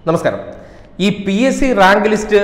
നമസ്കാരം ഈ P S C rank list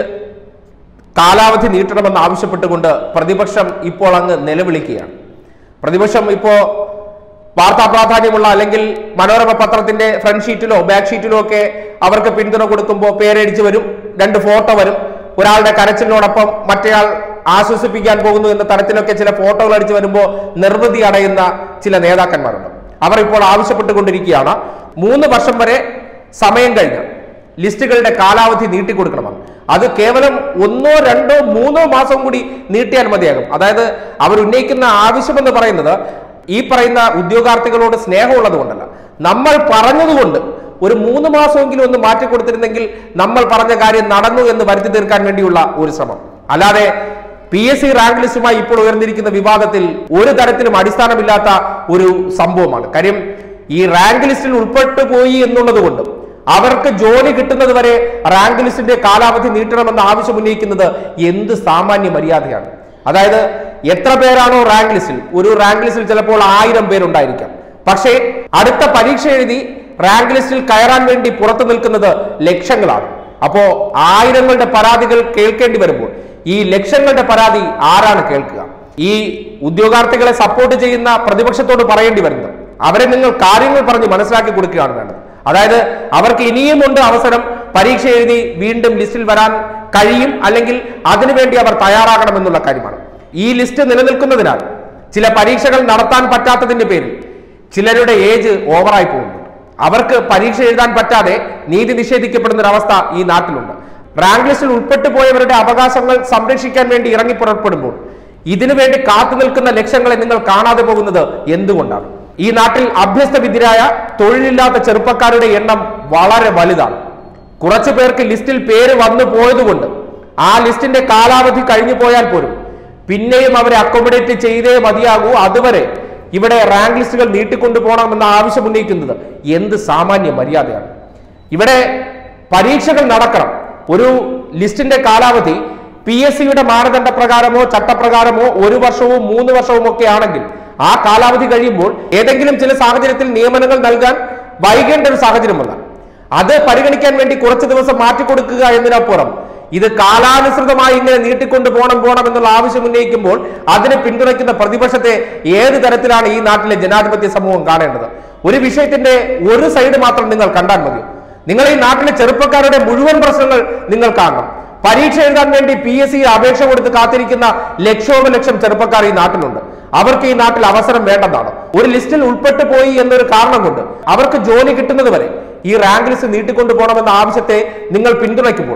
കാലാവധി നീട്ടണമെന്ന് ആവശ്യപ്പെട്ടുകൊണ്ട് പ്രതിപക്ഷം ഇപ്പോൾ അങ്ങ് നിലവിളിക്കുകയാണ് പ്രതിപക്ഷം ഇപ്പോ വാർത്താ പ്രാധാന്യമുള്ള അല്ലെങ്കിൽ മനോരമ പത്രത്തിന്റെ ഫ്രണ്ട് ഷീറ്റിലോ ബാക്ക് ഷീറ്റിലോ ഒക്കെ അവർക്ക് പിന്തുണ കൊടുക്കുമ്പോൾ പേരടിച്ച് വരും രണ്ട് ഫോട്ടോ വരും ഒരാളുടെ കരച്ചിലിനോടൊപ്പം മറ്റേയാൾ ആശ്വസിപ്പിക്കാൻ പോകുന്നു എന്ന തരത്തിലൊക്കെ ചില ഫോട്ടോകൾ അടിച്ചു വരുമ്പോൾ നിർവൃതി അടയുന്ന ചില നേതാക്കന്മാരുണ്ട് അവർ ഇപ്പോൾ ആവശ്യപ്പെട്ടുകൊണ്ടിരിക്കുകയാണ് മൂന്ന് വർഷം വരെ സമയം കഴിഞ്ഞ് ലിസ്റ്റുകളുടെ കാലാവധി നീട്ടിക്കൊടുക്കണമെന്ന് അത് കേവലം ഒന്നോ രണ്ടോ മൂന്നോ മാസം കൂടി നീട്ടിയാൽ മതിയാകും അതായത് അവർ ഉന്നയിക്കുന്ന ആവശ്യമെന്ന് പറയുന്നത് ഈ പറയുന്ന ഉദ്യോഗാർത്ഥികളോട് സ്നേഹമുള്ളത് കൊണ്ടല്ല നമ്മൾ പറഞ്ഞതുകൊണ്ട് ഒരു മൂന്ന് മാസമെങ്കിലും ഒന്ന് മാറ്റി കൊടുത്തിരുന്നെങ്കിൽ നമ്മൾ പറഞ്ഞ കാര്യം നടന്നു എന്ന് വരുത്തി തീർക്കാൻ വേണ്ടിയുള്ള ഒരു ശ്രമം അല്ലാതെ പി എസ് സി റാങ്ക് ലിസ്റ്റുമായി ഇപ്പോൾ ഉയർന്നിരിക്കുന്ന വിവാദത്തിൽ ഒരു തരത്തിലും അടിസ്ഥാനമില്ലാത്ത ഒരു സംഭവമാണ് കാര്യം ഈ റാങ്ക് ലിസ്റ്റിൽ ഉൾപ്പെട്ടു പോയി എന്നുള്ളത് കൊണ്ട് അവർക്ക് ജോലി കിട്ടുന്നത് വരെ റാങ്ക് ലിസ്റ്റിന്റെ കാലാവധി നീട്ടണമെന്ന് ആവശ്യം ഉന്നയിക്കുന്നത് എന്ത് സാമാന്യ മര്യാദയാണ് അതായത് എത്ര പേരാണോ റാങ്ക് ലിസ്റ്റിൽ ഒരു റാങ്ക് ലിസ്റ്റിൽ ചിലപ്പോൾ ആയിരം പേരുണ്ടായിരിക്കാം പക്ഷേ അടുത്ത പരീക്ഷ എഴുതി റാങ്ക് ലിസ്റ്റിൽ കയറാൻ വേണ്ടി പുറത്തു നിൽക്കുന്നത് ലക്ഷങ്ങളാണ് അപ്പോ ആയിരങ്ങളുടെ പരാതികൾ കേൾക്കേണ്ടി വരുമ്പോൾ ഈ ലക്ഷങ്ങളുടെ പരാതി ആരാണ് കേൾക്കുക ഈ ഉദ്യോഗാർത്ഥികളെ സപ്പോർട്ട് ചെയ്യുന്ന പ്രതിപക്ഷത്തോട് പറയേണ്ടി വരുന്നത് അവരെ നിങ്ങൾ കാര്യങ്ങൾ പറഞ്ഞ് മനസ്സിലാക്കി കൊടുക്കുകയാണ് വേണ്ടത് അതായത് അവർക്ക് ഇനിയുമുണ്ട് അവസരം പരീക്ഷ എഴുതി വീണ്ടും ലിസ്റ്റിൽ വരാൻ കഴിയും അല്ലെങ്കിൽ അതിനുവേണ്ടി അവർ തയ്യാറാകണമെന്നുള്ള കാര്യമാണ് ഈ ലിസ്റ്റ് നിലനിൽക്കുന്നതിനാൽ ചില പരീക്ഷകൾ നടത്താൻ പറ്റാത്തതിന്റെ പേരിൽ ചിലരുടെ ഏജ് ഓവറായി പോകുന്നുണ്ട് അവർക്ക് പരീക്ഷ എഴുതാൻ പറ്റാതെ നീതി നിഷേധിക്കപ്പെടുന്ന ഒരു അവസ്ഥ ഈ നാട്ടിലുണ്ട് റാങ്ക് ലിസ്റ്റിൽ ഉൾപ്പെട്ടു പോയവരുടെ അവകാശങ്ങൾ സംരക്ഷിക്കാൻ വേണ്ടി ഇറങ്ങി പുറപ്പെടുമ്പോൾ ഇതിനു വേണ്ടി കാത്തു നിൽക്കുന്ന ലക്ഷ്യങ്ങളെ നിങ്ങൾ കാണാതെ പോകുന്നത് എന്തുകൊണ്ടാണ് ഈ നാട്ടിൽ അഭ്യസ്ത വിദ്യരായ തൊഴിലില്ലാത്ത ചെറുപ്പക്കാരുടെ എണ്ണം വളരെ വലുതാണ് കുറച്ചു പേർക്ക് ലിസ്റ്റിൽ പേര് വന്നു പോയതുകൊണ്ട് ആ ലിസ്റ്റിന്റെ കാലാവധി കഴിഞ്ഞു പോയാൽ പോലും പിന്നെയും അവരെ അക്കോമഡേറ്റ് ചെയ്തേ മതിയാകൂ അതുവരെ ഇവിടെ റാങ്ക് ലിസ്റ്റുകൾ നീട്ടിക്കൊണ്ടു പോകണമെന്ന ആവശ്യം ഉന്നയിക്കുന്നത് എന്ത് സാമാന്യ മര്യാദയാണ് ഇവിടെ പരീക്ഷകൾ നടക്കണം ഒരു ലിസ്റ്റിന്റെ കാലാവധി പി എസ് സിയുടെ മാനദണ്ഡ പ്രകാരമോ ചട്ടപ്രകാരമോ ഒരു വർഷവും മൂന്ന് വർഷവും ഒക്കെ ആണെങ്കിൽ ആ കാലാവധി കഴിയുമ്പോൾ ഏതെങ്കിലും ചില സാഹചര്യത്തിൽ നിയമനങ്ങൾ നൽകാൻ വൈകേണ്ട ഒരു സാഹചര്യമുണ്ട് അത് പരിഗണിക്കാൻ വേണ്ടി കുറച്ച് ദിവസം മാറ്റിക്കൊടുക്കുക എന്നതിനപ്പുറം ഇത് കാലാനുസൃതമായി ഇങ്ങനെ നീട്ടിക്കൊണ്ട് പോകണം പോകണം എന്നുള്ള ആവശ്യം ഉന്നയിക്കുമ്പോൾ അതിനെ പിന്തുണയ്ക്കുന്ന പ്രതിപക്ഷത്തെ ഏത് തരത്തിലാണ് ഈ നാട്ടിലെ ജനാധിപത്യ സമൂഹം കാണേണ്ടത് ഒരു വിഷയത്തിന്റെ ഒരു സൈഡ് മാത്രം നിങ്ങൾ കണ്ടാൽ മതി നിങ്ങൾ ഈ നാട്ടിലെ ചെറുപ്പക്കാരുടെ മുഴുവൻ പ്രശ്നങ്ങൾ നിങ്ങൾ കാണണം പരീക്ഷ എഴുതാൻ വേണ്ടി പി എസ് സി അപേക്ഷ കൊടുത്ത് കാത്തിരിക്കുന്ന ലക്ഷോപലക്ഷം ചെറുപ്പക്കാർ ഈ നാട്ടിലുണ്ട് അവർക്ക് ഈ നാട്ടിൽ അവസരം വേണ്ടെന്നാണ് ഒരു ലിസ്റ്റിൽ ഉൾപ്പെട്ടു പോയി എന്നൊരു കാരണം കൊണ്ട് അവർക്ക് ജോലി കിട്ടുന്നത് വരെ ഈ റാങ്ക് ലിസ്റ്റ് നീട്ടിക്കൊണ്ടു പോകണമെന്ന ആവശ്യത്തെ നിങ്ങൾ പിന്തുണയ്ക്കുമ്പോൾ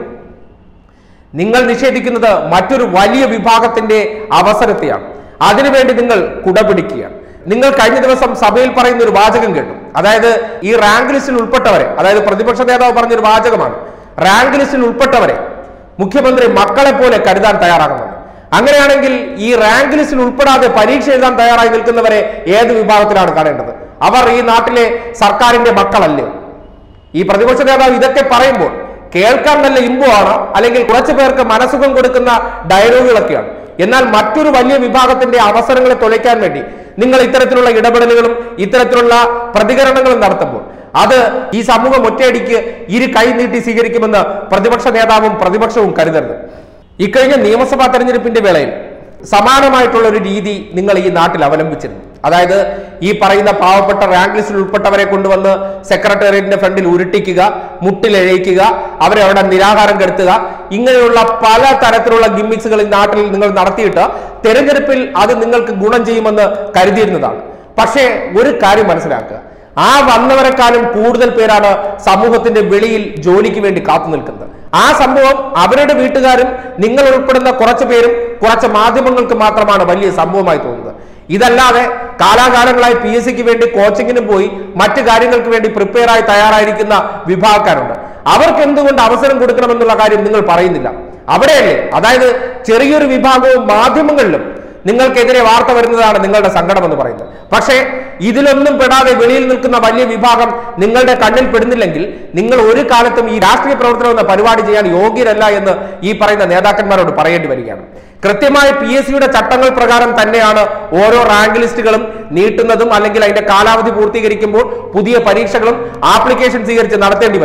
നിങ്ങൾ നിഷേധിക്കുന്നത് മറ്റൊരു വലിയ വിഭാഗത്തിന്റെ അവസരത്തെയാണ് അതിനുവേണ്ടി നിങ്ങൾ കുടപിടിക്കുകയാണ് നിങ്ങൾ കഴിഞ്ഞ ദിവസം സഭയിൽ പറയുന്ന ഒരു വാചകം കേട്ടു അതായത് ഈ റാങ്ക് ലിസ്റ്റിൽ ഉൾപ്പെട്ടവരെ അതായത് പ്രതിപക്ഷ നേതാവ് പറഞ്ഞൊരു വാചകമാണ് റാങ്ക് ലിസ്റ്റിൽ ഉൾപ്പെട്ടവരെ മുഖ്യമന്ത്രി മക്കളെ പോലെ കരുതാൻ തയ്യാറാകുന്നത് അങ്ങനെയാണെങ്കിൽ ഈ റാങ്ക് ലിസ്റ്റിൽ ഉൾപ്പെടാതെ പരീക്ഷ എഴുതാൻ തയ്യാറായി നിൽക്കുന്നവരെ ഏത് വിഭാഗത്തിലാണ് കാണേണ്ടത് അവർ ഈ നാട്ടിലെ സർക്കാരിന്റെ മക്കളല്ലേ ഈ പ്രതിപക്ഷ നേതാവ് ഇതൊക്കെ പറയുമ്പോൾ കേൾക്കാൻ നല്ല ഇമ്പമാണ് അല്ലെങ്കിൽ കുറച്ചു പേർക്ക് മനസുഖം കൊടുക്കുന്ന ഡയലോഗുകളൊക്കെയാണ് എന്നാൽ മറ്റൊരു വലിയ വിഭാഗത്തിന്റെ അവസരങ്ങളെ തുളയ്ക്കാൻ വേണ്ടി നിങ്ങൾ ഇത്തരത്തിലുള്ള ഇടപെടലുകളും ഇത്തരത്തിലുള്ള പ്രതികരണങ്ങളും നടത്തുമ്പോൾ അത് ഈ സമൂഹം ഒറ്റയടിക്ക് ഇരു കൈ നീട്ടി സ്വീകരിക്കുമെന്ന് പ്രതിപക്ഷ നേതാവും പ്രതിപക്ഷവും കരുതരുത് ഇക്കഴിഞ്ഞ നിയമസഭാ തെരഞ്ഞെടുപ്പിന്റെ വേളയിൽ സമാനമായിട്ടുള്ള ഒരു രീതി നിങ്ങൾ ഈ നാട്ടിൽ അവലംബിച്ചിരുന്നു അതായത് ഈ പറയുന്ന പാവപ്പെട്ട റാങ്ക് ലിസ്റ്റിൽ ഉൾപ്പെട്ടവരെ കൊണ്ടുവന്ന് സെക്രട്ടേറിയറ്റിന്റെ ഫ്രണ്ടിൽ ഉരുട്ടിക്കുക മുട്ടിലെഴയിക്കുക അവരെ അവിടെ നിരാഹാരം കെടുത്തുക ഇങ്ങനെയുള്ള പല തരത്തിലുള്ള ഗിമ്മിക്സുകൾ ഈ നാട്ടിൽ നിങ്ങൾ നടത്തിയിട്ട് തെരഞ്ഞെടുപ്പിൽ അത് നിങ്ങൾക്ക് ഗുണം ചെയ്യുമെന്ന് കരുതിയിരുന്നതാണ് പക്ഷേ ഒരു കാര്യം മനസ്സിലാക്കുക ആ വന്നവരെക്കാളും കൂടുതൽ പേരാണ് സമൂഹത്തിന്റെ വെളിയിൽ ജോലിക്ക് വേണ്ടി കാത്തു നിൽക്കുന്നത് ആ സംഭവം അവരുടെ വീട്ടുകാരും നിങ്ങൾ ഉൾപ്പെടുന്ന കുറച്ച് പേരും കുറച്ച് മാധ്യമങ്ങൾക്ക് മാത്രമാണ് വലിയ സംഭവമായി തോന്നുന്നത് ഇതല്ലാതെ കാലാകാലങ്ങളായി പി എസ് സിക്ക് വേണ്ടി കോച്ചിങ്ങിന് പോയി മറ്റു കാര്യങ്ങൾക്ക് വേണ്ടി പ്രിപ്പയർ ആയി തയ്യാറായിരിക്കുന്ന വിഭാഗക്കാരുണ്ട് അവർക്ക് എന്തുകൊണ്ട് അവസരം കൊടുക്കണമെന്നുള്ള കാര്യം നിങ്ങൾ പറയുന്നില്ല അവിടെയല്ലേ അതായത് ചെറിയൊരു വിഭാഗവും മാധ്യമങ്ങളിലും നിങ്ങൾക്കെതിരെ വാർത്ത വരുന്നതാണ് നിങ്ങളുടെ സങ്കടം എന്ന് പറയുന്നത് പക്ഷേ ഇതിലൊന്നും പെടാതെ വെളിയിൽ നിൽക്കുന്ന വലിയ വിഭാഗം നിങ്ങളുടെ കണ്ണിൽ പെടുന്നില്ലെങ്കിൽ നിങ്ങൾ ഒരു കാലത്തും ഈ രാഷ്ട്രീയ പ്രവർത്തനം എന്ന പരിപാടി ചെയ്യാൻ യോഗ്യരല്ല എന്ന് ഈ പറയുന്ന നേതാക്കന്മാരോട് പറയേണ്ടി വരികയാണ് കൃത്യമായ പി എസ് സിയുടെ ചട്ടങ്ങൾ പ്രകാരം തന്നെയാണ് ഓരോ റാങ്ക് ലിസ്റ്റുകളും നീട്ടുന്നതും അല്ലെങ്കിൽ അതിന്റെ കാലാവധി പൂർത്തീകരിക്കുമ്പോൾ പുതിയ പരീക്ഷകളും ആപ്ലിക്കേഷൻ സ്വീകരിച്ച് നടത്തേണ്ടി വരുന്നത്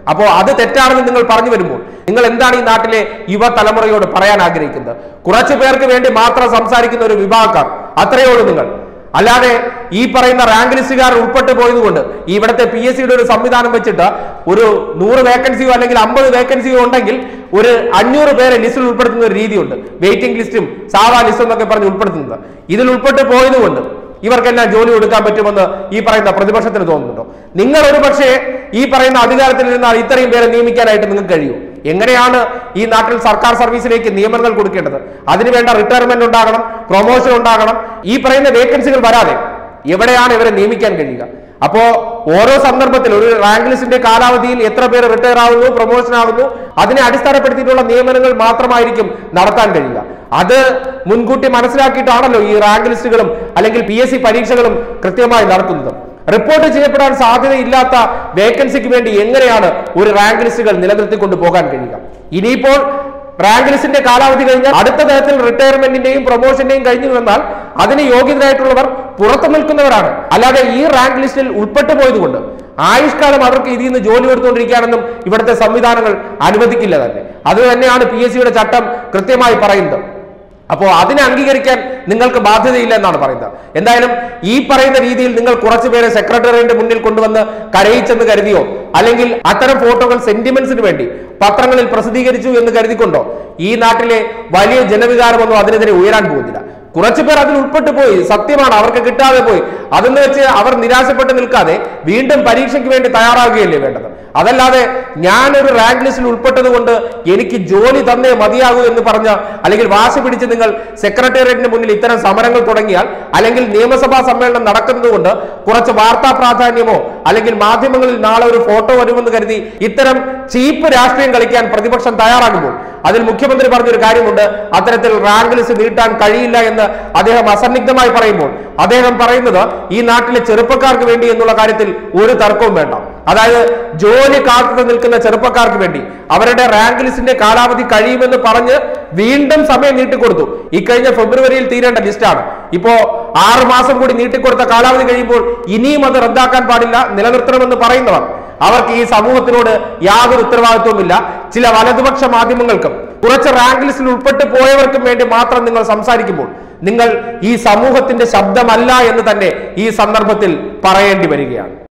അപ്പോൾ അത് തെറ്റാണെന്ന് നിങ്ങൾ പറഞ്ഞു വരുമ്പോൾ നിങ്ങൾ എന്താണ് ഈ നാട്ടിലെ യുവതലമുറയോട് പറയാൻ ആഗ്രഹിക്കുന്നത് കുറച്ചു പേർക്ക് വേണ്ടി മാത്രം സംസാരിക്കുന്ന ഒരു വിഭാഗക്കാർ അത്രയേ ഉള്ളൂ നിങ്ങൾ അല്ലാതെ ഈ പറയുന്ന റാങ്ക് ലിസ്റ്റുകാർ ഉൾപ്പെട്ടു പോയതുകൊണ്ട് ഈ ഇവിടുത്തെ പി എസ് സിയുടെ ഒരു സംവിധാനം വെച്ചിട്ട് ഒരു നൂറ് വേക്കൻസിയോ അല്ലെങ്കിൽ അമ്പത് വേക്കൻസിയോ ഉണ്ടെങ്കിൽ ഒരു അഞ്ഞൂറ് പേരെ ലിസ്റ്റിൽ ഉൾപ്പെടുത്തുന്ന ഒരു രീതിയുണ്ട് വെയിറ്റിംഗ് ലിസ്റ്റും സാധാ ലിസ്റ്റും എന്നൊക്കെ പറഞ്ഞ് ഉൾപ്പെടുത്തുന്നത് ഇതിൽ ഉൾപ്പെട്ടു പോയതുകൊണ്ട് ഇവർക്കെല്ലാം ജോലി കൊടുക്കാൻ പറ്റുമെന്ന് ഈ പറയുന്ന പ്രതിപക്ഷത്തിന് തോന്നുന്നുണ്ടോ നിങ്ങൾ ഒരു പക്ഷേ ഈ പറയുന്ന അധികാരത്തിൽ ഇരുന്നാൽ ഇത്രയും പേരെ നിയമിക്കാനായിട്ട് നിങ്ങൾക്ക് കഴിയൂ എങ്ങനെയാണ് ഈ നാട്ടിൽ സർക്കാർ സർവീസിലേക്ക് നിയമനങ്ങൾ കൊടുക്കേണ്ടത് അതിനുവേണ്ട റിട്ടയർമെന്റ് ഉണ്ടാകണം പ്രൊമോഷൻ ഉണ്ടാകണം ഈ പറയുന്ന വേക്കൻസികൾ വരാതെ എവിടെയാണ് ഇവരെ നിയമിക്കാൻ കഴിയുക അപ്പോ ഓരോ സന്ദർഭത്തിൽ ഒരു റാങ്ക് ലിസ്റ്റിന്റെ കാലാവധിയിൽ എത്ര പേര് റിട്ടയർ ആകുന്നു പ്രൊമോഷൻ ആകുന്നു അതിനെ അടിസ്ഥാനപ്പെടുത്തിയിട്ടുള്ള നിയമനങ്ങൾ മാത്രമായിരിക്കും നടത്താൻ കഴിയുക അത് മുൻകൂട്ടി മനസ്സിലാക്കിയിട്ടാണല്ലോ ഈ റാങ്ക് ലിസ്റ്റുകളും അല്ലെങ്കിൽ പി എസ് സി പരീക്ഷകളും കൃത്യമായി നടത്തുന്നത് റിപ്പോർട്ട് ചെയ്യപ്പെടാൻ സാധ്യതയില്ലാത്ത വേക്കൻസിക്ക് വേണ്ടി എങ്ങനെയാണ് ഒരു റാങ്ക് ലിസ്റ്റുകൾ നിലനിർത്തിക്കൊണ്ട് പോകാൻ കഴിയുക ഇനിയിപ്പോൾ റാങ്ക് ലിസ്റ്റിന്റെ കാലാവധി കഴിഞ്ഞാൽ അടുത്ത തരത്തിൽ റിട്ടയർമെന്റിന്റെയും പ്രൊമോഷന്റെയും കഴിഞ്ഞു വന്നാൽ അതിന് യോഗ്യതരായിട്ടുള്ളവർ പുറത്തു നിൽക്കുന്നവരാണ് അല്ലാതെ ഈ റാങ്ക് ലിസ്റ്റിൽ ഉൾപ്പെട്ടു പോയതുകൊണ്ട് ആയുഷ്കാലം അവർക്ക് ഇതിൽ നിന്ന് ജോലി കൊടുത്തുകൊണ്ടിരിക്കുകയാണെന്നും ഇവിടുത്തെ സംവിധാനങ്ങൾ അനുവദിക്കില്ല തന്നെ അത് തന്നെയാണ് പി എസ് സിയുടെ ചട്ടം കൃത്യമായി പറയുന്നത് അപ്പോൾ അതിനെ അംഗീകരിക്കാൻ നിങ്ങൾക്ക് ബാധ്യതയില്ല എന്നാണ് പറയുന്നത് എന്തായാലും ഈ പറയുന്ന രീതിയിൽ നിങ്ങൾ കുറച്ചു പേരെ സെക്രട്ടേറിയറ്റിന്റെ മുന്നിൽ കൊണ്ടുവന്ന് കരയിച്ചെന്ന് കരുതിയോ അല്ലെങ്കിൽ അത്തരം ഫോട്ടോകൾ സെന്റിമെന്റ്സിന് വേണ്ടി പത്രങ്ങളിൽ പ്രസിദ്ധീകരിച്ചു എന്ന് കരുതിക്കൊണ്ടോ ഈ നാട്ടിലെ വലിയ ജനവികാരമൊന്നും അതിനെതിരെ ഉയരാൻ പോകുന്നില്ല കുറച്ചു പേർ അതിൽ ഉൾപ്പെട്ടു പോയി സത്യമാണ് അവർക്ക് കിട്ടാതെ പോയി അതെന്ന് വെച്ച് അവർ നിരാശപ്പെട്ട് നിൽക്കാതെ വീണ്ടും പരീക്ഷയ്ക്ക് വേണ്ടി തയ്യാറാകുകയല്ലേ വേണ്ടത് അതല്ലാതെ ഞാനൊരു റാങ്ക് ലിസ്റ്റിൽ ഉൾപ്പെട്ടത് കൊണ്ട് എനിക്ക് ജോലി തന്നേ മതിയാകൂ എന്ന് പറഞ്ഞ അല്ലെങ്കിൽ വാശി പിടിച്ച് നിങ്ങൾ സെക്രട്ടേറിയറ്റിന് മുന്നിൽ ഇത്തരം സമരങ്ങൾ തുടങ്ങിയാൽ അല്ലെങ്കിൽ നിയമസഭാ സമ്മേളനം നടക്കുന്നത് കൊണ്ട് കുറച്ച് വാർത്താ പ്രാധാന്യമോ അല്ലെങ്കിൽ മാധ്യമങ്ങളിൽ നാളെ ഒരു ഫോട്ടോ വരുമെന്ന് കരുതി ഇത്തരം ചീപ്പ് രാഷ്ട്രീയം കളിക്കാൻ പ്രതിപക്ഷം തയ്യാറാകുമ്പോൾ അതിൽ മുഖ്യമന്ത്രി പറഞ്ഞൊരു കാര്യമുണ്ട് അത്തരത്തിൽ റാങ്ക് ലിസ്റ്റ് നീട്ടാൻ കഴിയില്ല എന്ന് അദ്ദേഹം അസന്നിഗ്ധമായി പറയുമ്പോൾ അദ്ദേഹം പറയുന്നത് ഈ നാട്ടിലെ ചെറുപ്പക്കാർക്ക് വേണ്ടി എന്നുള്ള കാര്യത്തിൽ ഒരു തർക്കവും വേണ്ട അതായത് ജോലി കാത്തു നിൽക്കുന്ന ചെറുപ്പക്കാർക്ക് വേണ്ടി അവരുടെ റാങ്ക് ലിസ്റ്റിന്റെ കാലാവധി കഴിയുമെന്ന് പറഞ്ഞ് വീണ്ടും സമയം നീട്ടിക്കൊടുത്തു ഇക്കഴിഞ്ഞ ഫെബ്രുവരിയിൽ തീരേണ്ട ലിസ്റ്റാണ് ഇപ്പോ ആറ് മാസം കൂടി നീട്ടിക്കൊടുത്ത കാലാവധി കഴിയുമ്പോൾ ഇനിയും അത് റദ്ദാക്കാൻ പാടില്ല നിലനിർത്തണമെന്ന് പറയുന്നവർ അവർക്ക് ഈ സമൂഹത്തിനോട് യാതൊരു ഉത്തരവാദിത്വവുമില്ല ചില വലതുപക്ഷ മാധ്യമങ്ങൾക്കും കുറച്ച് റാങ്ക് ലിസ്റ്റിൽ ഉൾപ്പെട്ടു പോയവർക്കും വേണ്ടി മാത്രം നിങ്ങൾ സംസാരിക്കുമ്പോൾ നിങ്ങൾ ഈ സമൂഹത്തിന്റെ ശബ്ദമല്ല എന്ന് തന്നെ ഈ സന്ദർഭത്തിൽ പറയേണ്ടി വരികയാണ്